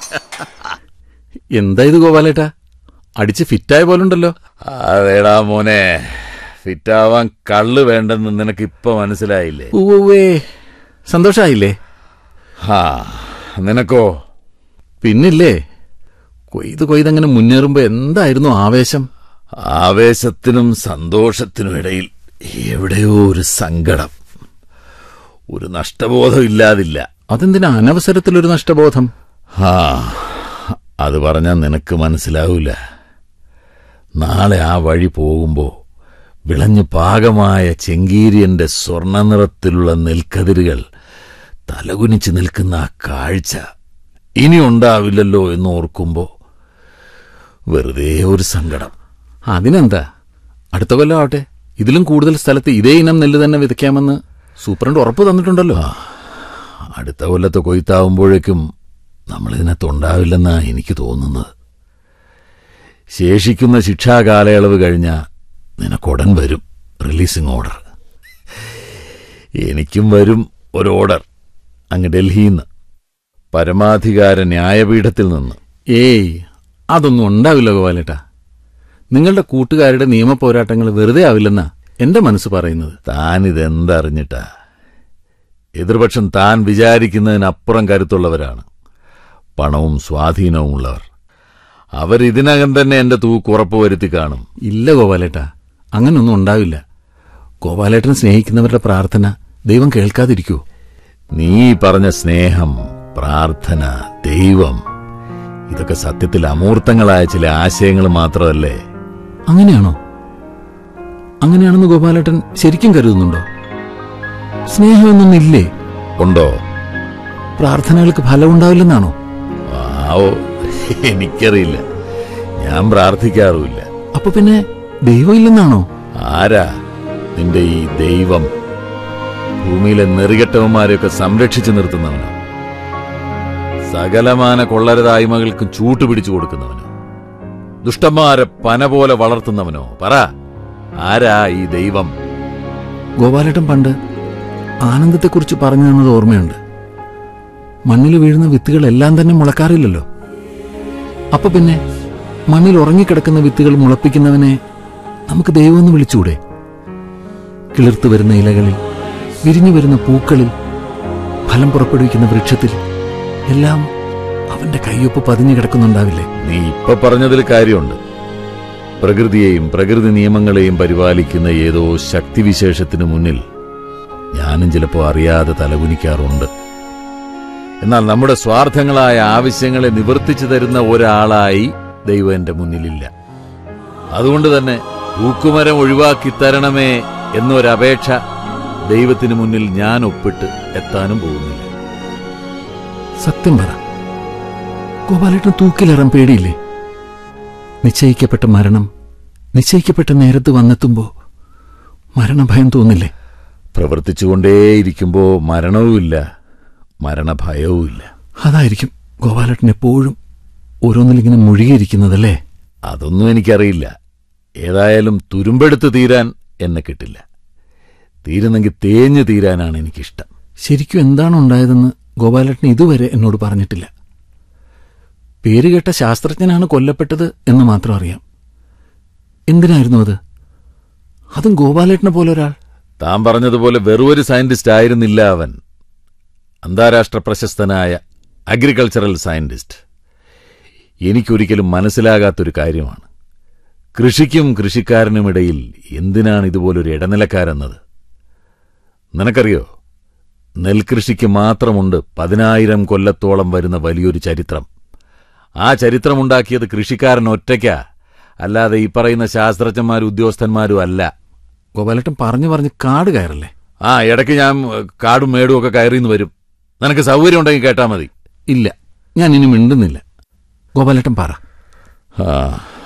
എന്താ ഇത് ഗോപാലേട്ടാ അടിച്ച് ഫിറ്റായ പോലുണ്ടല്ലോ അതേടാ മോനെ ഫിറ്റാവാൻ കള്ള് വേണ്ടെന്ന് നിനക്ക് ഇപ്പൊ മനസ്സിലായില്ലേ ഉവ്വേ സന്തോഷായില്ലേ ഹാ നിനക്കോ പിന്നില്ലേ കൊയ്ത് കൊയ്തങ്ങനെ മുന്നേറുമ്പോ എന്തായിരുന്നു ആവേശം ആവേശത്തിനും സന്തോഷത്തിനും ഇടയിൽ എവിടെയോ ഒരു സങ്കടം ഒരു നഷ്ടബോധം ഇല്ലാതില്ല അതെന്തിനാ അനവസരത്തിലൊരു നഷ്ടബോധം ആ അത് പറഞ്ഞാൽ നിനക്ക് മനസ്സിലാവൂല നാളെ ആ വഴി പോകുമ്പോ വിളഞ്ഞു പാകമായ ചെങ്കീരിയന്റെ സ്വർണ്ണ നിറത്തിലുള്ള നെൽക്കതിരുകൾ തലകുനിച്ച് നിൽക്കുന്ന ആ കാഴ്ച ഇനി ഉണ്ടാവില്ലല്ലോ എന്ന് ഓർക്കുമ്പോ വെറുതെ ഒരു സങ്കടം അതിനെന്താ അടുത്ത കൊല്ലം ആവട്ടെ ഇതിലും കൂടുതൽ സ്ഥലത്ത് ഇതേ ഇനം നെല്ല് തന്നെ വിതയ്ക്കാമെന്ന് സൂപ്രണ്ട് ഉറപ്പ് തന്നിട്ടുണ്ടല്ലോ അടുത്ത കൊല്ലത്തെ കൊയ്ത്താവുമ്പോഴേക്കും നമ്മളിതിനകത്തുണ്ടാവില്ലെന്നാ എനിക്ക് തോന്നുന്നത് ശേഷിക്കുന്ന ശിക്ഷാ കാലയളവ് കഴിഞ്ഞ നിനക്കുടൻ വരും റിലീസിംഗ് ഓർഡർ എനിക്കും വരും ഒരു ഓർഡർ അങ്ങ് ഡൽഹിയിൽ നിന്ന് പരമാധികാര ന്യായപീഠത്തിൽ നിന്ന് ഏയ് അതൊന്നും ഉണ്ടാവില്ല ഗോപാലേട്ടാ നിങ്ങളുടെ കൂട്ടുകാരുടെ നിയമ പോരാട്ടങ്ങൾ വെറുതെ ആവില്ലെന്നാ എന്റെ മനസ്സ് പറയുന്നത് താനിതെന്തറിഞ്ഞിട്ടാ എതിർപക്ഷം താൻ വിചാരിക്കുന്നതിനപ്പുറം കരുത്തുള്ളവരാണ് പണവും സ്വാധീനവും ഉള്ളവർ അവരിതിനകം തന്നെ എന്റെ തൂക്ക് ഉറപ്പുവരുത്തി കാണും ഇല്ല ഗോപാലേട്ടാ അങ്ങനൊന്നും ഉണ്ടാവില്ല ഗോപാലേട്ടനെ സ്നേഹിക്കുന്നവരുടെ പ്രാർത്ഥന ദൈവം കേൾക്കാതിരിക്കൂ നീ പറഞ്ഞ സ്നേഹം പ്രാർത്ഥന ദൈവം ഇതൊക്കെ സത്യത്തിൽ അമൂർത്തങ്ങളായ ചില ആശയങ്ങൾ മാത്രമല്ലേ അങ്ങനെയാണോ അങ്ങനെയാണെന്ന് ഗോപാലേട്ടൻ ശരിക്കും കരുതുന്നുണ്ടോ സ്നേഹമൊന്നും ഇല്ലേ ഉണ്ടോ പ്രാർത്ഥനകൾക്ക് ഫലമുണ്ടാവില്ലെന്നാണോ ആവോ എനിക്കറിയില്ല ഞാൻ പ്രാർത്ഥിക്കാറുമില്ല അപ്പൊ പിന്നെ ദൈവം ഇല്ലെന്നാണോ ആരാ നിന്റെ ഈ ദൈവം ഭൂമിയിലെ നെറികെട്ടവന്മാരെയൊക്കെ സംരക്ഷിച്ചു നിർത്തുന്നവനോ സകലമാന കൊള്ളരുതായ്മകൾക്കും ചൂട്ടുപിടിച്ചു കൊടുക്കുന്നവനോ ദുഷ്ടന്മാരെ പന പോലെ വളർത്തുന്നവനോ പറ ആരാ ഈ ദൈവം ഗോപാലേട്ടൻ പണ്ട് ആനന്ദത്തെക്കുറിച്ച് പറഞ്ഞു തന്നത് ഓർമ്മയുണ്ട് മണ്ണിൽ വീഴുന്ന വിത്തുകളെല്ലാം തന്നെ മുളക്കാറില്ലല്ലോ അപ്പൊ പിന്നെ മണ്ണിൽ ഉറങ്ങിക്കിടക്കുന്ന വിത്തുകൾ മുളപ്പിക്കുന്നവനെ നമുക്ക് ദൈവമെന്ന് വിളിച്ചൂടെ കിളിർത്തു വരുന്ന ഇലകളിൽ വിരിഞ്ഞു വരുന്ന പൂക്കളിൽ ഫലം പുറപ്പെടുവിക്കുന്ന വൃക്ഷത്തിൽ എല്ലാം അവന്റെ കയ്യൊപ്പ് പതിഞ്ഞു കിടക്കുന്നുണ്ടാവില്ലേ നീ ഇപ്പൊ പറഞ്ഞതിൽ കാര്യമുണ്ട് പ്രകൃതിയെയും പ്രകൃതി നിയമങ്ങളെയും പരിപാലിക്കുന്ന ഏതോ ശക്തിവിശേഷത്തിന് മുന്നിൽ ഞാനും ചിലപ്പോ അറിയാതെ തലകുനിക്കാറുണ്ട് എന്നാൽ നമ്മുടെ സ്വാർത്ഥങ്ങളായ ആവശ്യങ്ങളെ നിവർത്തിച്ചു തരുന്ന ഒരാളായി ദൈവം എന്റെ മുന്നിലില്ല അതുകൊണ്ട് തന്നെ പൂക്കുമരം ഒഴിവാക്കി തരണമേ എന്നൊരപേക്ഷ ദൈവത്തിന് മുന്നിൽ ഞാൻ ഒപ്പിട്ട് എത്താനും പോകുന്നില്ല സത്യം പറ ഗോപാലേട്ടൻ തൂക്കിലേറാൻ പേടിയില്ലേ നിശ്ചയിക്കപ്പെട്ട മരണം നിശ്ചയിക്കപ്പെട്ട നേരത്ത് വന്നെത്തുമ്പോ മരണഭയം തോന്നില്ലേ പ്രവർത്തിച്ചുകൊണ്ടേയിരിക്കുമ്പോ മരണവുമില്ല മരണഭയവുമില്ല അതായിരിക്കും ഗോപാലേട്ടൻ എപ്പോഴും ഓരോന്നിലിങ്ങനെ മുഴുകിയിരിക്കുന്നതല്ലേ അതൊന്നും എനിക്കറിയില്ല ഏതായാലും തുരുമ്പെടുത്ത് തീരാൻ എന്നെ കിട്ടില്ല തീരുന്നെങ്കിൽ തേഞ്ഞു തീരാനാണ് എനിക്കിഷ്ടം ശരിക്കും എന്താണ് ഉണ്ടായതെന്ന് ഗോപാലേട്ടൻ ഇതുവരെ എന്നോട് പറഞ്ഞിട്ടില്ല പേരുകേട്ട ശാസ്ത്രജ്ഞനാണ് കൊല്ലപ്പെട്ടത് എന്ന് മാത്രം അറിയാം എന്തിനായിരുന്നു അത് അതും ഗോപാലേട്ടനെ പോലെ ഒരാൾ താൻ പറഞ്ഞതുപോലെ വെറുമൊരു സയന്റിസ്റ്റ് ആയിരുന്നില്ല അവൻ അന്താരാഷ്ട്ര പ്രശസ്തനായ അഗ്രികൾച്ചറൽ സയന്റിസ്റ്റ് എനിക്കൊരിക്കലും മനസ്സിലാകാത്തൊരു കാര്യമാണ് കൃഷിക്കും കൃഷിക്കാരനുമിടയിൽ എന്തിനാണ് ഇതുപോലൊരു ഇടനിലക്കാരെന്നത് നിനക്കറിയോ നെൽകൃഷിക്ക് മാത്രമുണ്ട് പതിനായിരം കൊല്ലത്തോളം വരുന്ന വലിയൊരു ചരിത്രം ആ ചരിത്രമുണ്ടാക്കിയത് കൃഷിക്കാരൻ ഒറ്റയ്ക്കാ അല്ലാതെ ഈ പറയുന്ന ശാസ്ത്രജ്ഞന്മാരും ഉദ്യോഗസ്ഥന്മാരും അല്ല ഗോപാലേട്ടൻ പറഞ്ഞു പറഞ്ഞ് കാട് കയറല്ലേ ആ ഇടയ്ക്ക് ഞാൻ ഏ, കാടും മേടും ഒക്കെ കയറിന്ന് വരും നിനക്ക് സൗകര്യം ഉണ്ടെങ്കിൽ കേട്ടാ മതി ഇല്ല ഞാൻ ഇനി മിണ്ടുന്നില്ല ഗോപാലേട്ടൻ പറ ആ